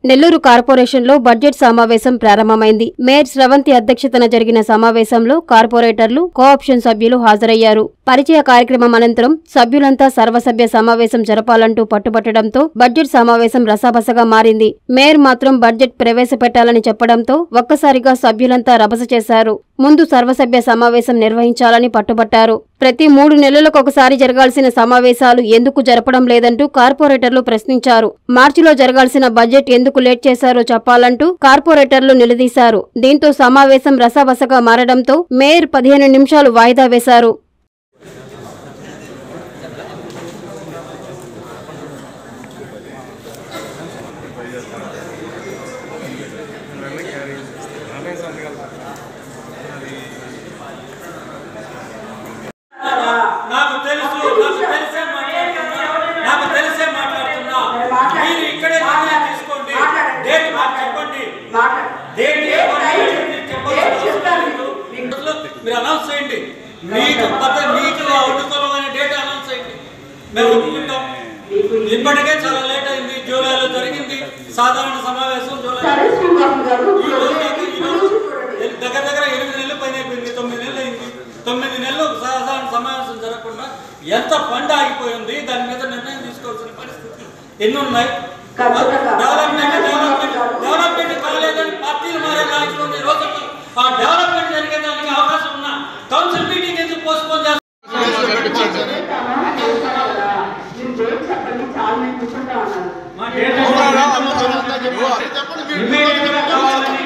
నెల్లూరు కార్పొరేషన్లో బడ్జెట్ సమావేశం ప్రారంభమైంది మేయర్ స్రవంతి అధ్యక్షతన జరిగిన సమావేశంలో కార్పొరేటర్లు కోఆప్షన్ సభ్యులు హాజరయ్యారు పరిచయ కార్యక్రమం అనంతరం సభ్యులంతా సర్వసభ్య సమావేశం జరపాలంటూ పట్టుబట్టడంతో బడ్జెట్ సమావేశం రసాబసగా మారింది మేయర్ మాత్రం బడ్జెట్ ప్రవేశపెట్టాలని చెప్పడంతో ఒక్కసారిగా సభ్యులంతా రభస చేశారు ముందు సర్వసభ్య సమావేశం నిర్వహించాలని పట్టుబట్టారు ప్రతి మూడు నెలలకు ఒకసారి జరగాల్సిన సమావేశాలు ఎందుకు జరపడం లేదంటూ కార్పొరేటర్లు ప్రశ్నించారు మార్చిలో జరగాల్సిన బడ్జెట్ ఎందుకు లేట్ చేశారో చెప్పాలంటూ కార్పొరేటర్లు నిలదీశారు దీంతో సమావేశం రసాబసగా మారడంతో మేయర్ పదిహేను నిమిషాలు వాయిదా వేశారు నాకు తెలుసు నాకు తెలిసే మాట్లాడుతున్నా నాకు తెలిసే మాట్లాడుతున్నా మీరు ఇక్కడే నిర్ణయం తీసుకోండి డేట్ మాకు చెప్పండి డేట్ చెప్పండి చెప్పాల్సిన అవసరం లేదు. మీరు అనౌన్స్ చేయండి మీకు పద్ధ మీకు అనుకూలమైన డేట్ అనౌన్స్ చేయండి మేము ఒప్పుకుంటాం ఇప్పటికే చాలా లేట్ అయింది జూలైలో జరిగింది సాధారణ సమావేశం జూలై ఈ రోజు దాకా ఈ రోజు దగ్గర దగ్గర ఎనిమిది నెలలు పైన అయిపోయింది తొమ్మిది నెలలు అయింది తొమ్మిది నెలలు సాధారణ సమావేశం జరగకుండా ఎంత ఫండ్ ఆగిపోయింది దాని మీద నిర్ణయం తీసుకోవాల్సిన పరిస్థితులు ఎన్ని ఉన్నాయి డెవలప్మెంట్ డెవలప్మెంట్ డెవలప్మెంట్ కాలేదని పార్టీలు మారే నాయకులు ఉన్న ఈ రోజు ఆ డెవలప్మెంట్ జరిగేదానికి అవకాశం ఉన్న కౌన్సిల్ మీటింగ్ ఎందుకు పోస్ట్పోన్ చేస్తారు మా డేటా ఇమ్మీడియట్ గా కావాలని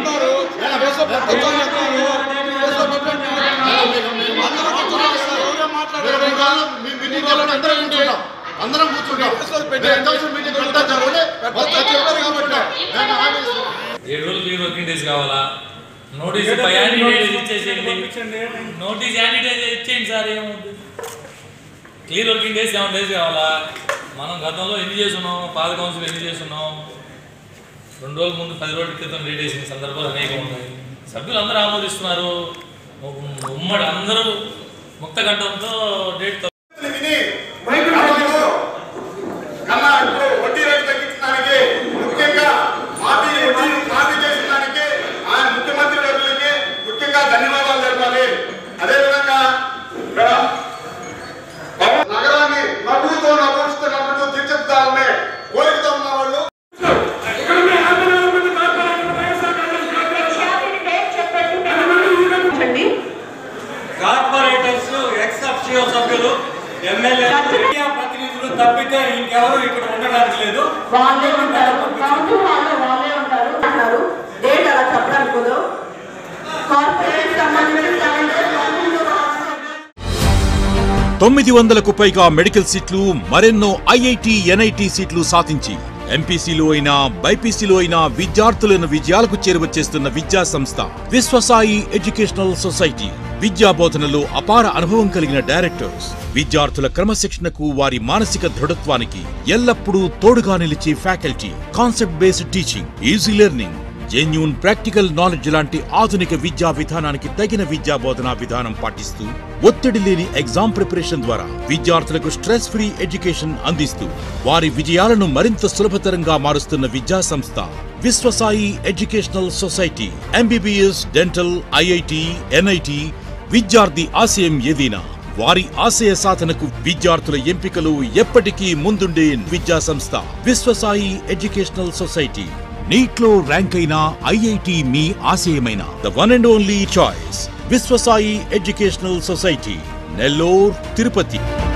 అందరం కూర్చుంటాం మీటింగ్ పెడతా చెప్పండి చెప్పారు కాబట్టి దాన్ని ఆదేశం ఏడు రోజులు క్లియర్ వర్కింగ్ డేస్ కావాలా నోటీస్ పై యానీ డేస్ ఇచ్చేసేయండి నోటీస్ యానీ డేస్ ఇచ్చేయండి సార్ ఏముంది clear working days seven days కావాలా మనం గతంలో ఎన్ని చేస్తున్నాం పాత కౌన్సిల్ ఎన్ని చేస్తున్నాం రెండు రోజుల ముందు పది రోజుల క్రితం డేట్ వేసిన సందర్భాలు అనేక ఉన్నాయి సభ్యులు అందరూ ఆమోదిస్తున్నారు ఉమ్మడి అందరూ ముక్త కంఠంతో డేట్ విని గతంలో కన్నా ఇప్పుడు వడ్డీ రేటు తగ్గించడానికి ముఖ్యంగా మాఫీ వడ్డీ మాఫీ చేసిన దానికి ఆయన ముఖ్యమంత్రి వర్యులకి ముఖ్యంగా ధన్యవాదాలు తెలపాలి అదేవిధంగా ఇక్కడ పవన్ నగరాన్ని నవ్వుతో నవ్వుస్తూ నవ్వుతూ తీర్చిదిద్దాలనే కోరికతో ఉన్న వాళ్ళు కార్పొరేటర్స్ ఎక్స్ అఫిషియో సభ్యులు ఎమ్మెల్యే మీడియా ప్రతినిధులు తప్పితే ఇంకెవరు ఇక్కడ ఉండడానికి లేదు వాళ్ళే ఉంటారు కౌన్సిల్ వాళ్ళు వాళ్ళే ఉంటారు అంటారు డేట్ అలా చెప్పడానికి కుదరదు కార్పొరేట్ సంబంధించిన సెవెన్ డేస్ కౌన్సిల్ తొమ్మిది వందలకు పైగా మెడికల్ సీట్లు మరెన్నో ఐఐటి ఎన్ఐటి సీట్లు సాధించి ఎంపీసీలో అయినా బైపీసీలో అయినా విద్యార్థులను విజయాలకు చేరువ చేస్తున్న విద్యా సంస్థ విశ్వసాయి ఎడ్యుకేషనల్ సొసైటీ విద్యా బోధనలో అపార అనుభవం కలిగిన డైరెక్టర్స్ విద్యార్థుల క్రమశిక్షణకు వారి మానసిక దృఢత్వానికి ఎల్లప్పుడూ తోడుగా నిలిచే faculty concept based teaching easy learning genuine practical knowledge లాంటి ఆధునిక విద్యా విధానానికి తగిన విద్యా బోధనా విధానం పాటిస్తూ ఒత్తిడి లేని ఎగ్జామ్ ప్రిపరేషన్ ద్వారా విద్యార్థులకు స్ట్రెస్ ఫ్రీ ఎడ్యుకేషన్ అందిస్తూ వారి విజయాలను మరింత సులభతరంగా మారుస్తున్న విద్యా సంస్థ Viswasai educational society MBBS dental IIT NIT విద్యార్థి ఆశయం ఏదైనా వారి ఆశయ సాధనకు విద్యార్థుల ఎంపికలు ఎప్పటికీ ముందుండే విద్యా సంస్థ విశ్వసాయి ఎడ్యుకేషనల్ సొసైటీ నీట్లో ర్యాంక్ అయిన ఐఐటి మీ ఆశయమైన the one and only choice Viswasai educational society Nellore Tirupati